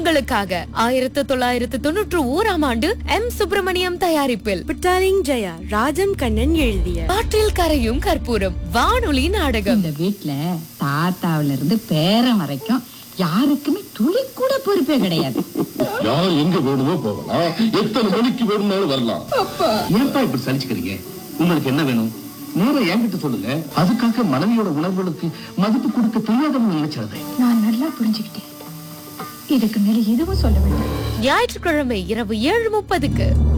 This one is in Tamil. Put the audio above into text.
உங்களுக்காக ஆயிரத்து தொள்ளாயிரத்து தொன்னூற்று ஓராம் ஆண்டு எம் சுப்பிரமணியம் தயாரிப்பில் புட்டாலிங் ஜெயா ராஜம் கண்ணன் எழுதிய காற்றில் கரையும் கற்பூரம் வானொலி நாடகம் இந்த வீட்ல தாத்தாவுல இருந்து பேரன் வரைக்கும் யாருக்குமே துளி கூட பொறுப்பே கிடையாது யார் எங்க வேணுமோ போகலாம் எத்தனை மணிக்கு வேணும்னாலும் வரலாம் ஏன்பா இப்படி சலிச்சுக்கிறீங்க உங்களுக்கு என்ன வேணும் நேரா என்கிட்ட சொல்லுங்க அதுக்காக மனைவியோட உணர்வுகளுக்கு மதிப்பு கொடுக்க தெரியாதவங்க நினைச்சிருந்தேன் நான் நல்லா புரிஞ்சுக்கிட்டேன் இதுக்கு மேல எதுவும் சொல்ல வேண்டாம் ஞாயிற்றுக்கிழமை இரவு ஏழு முப்பதுக்கு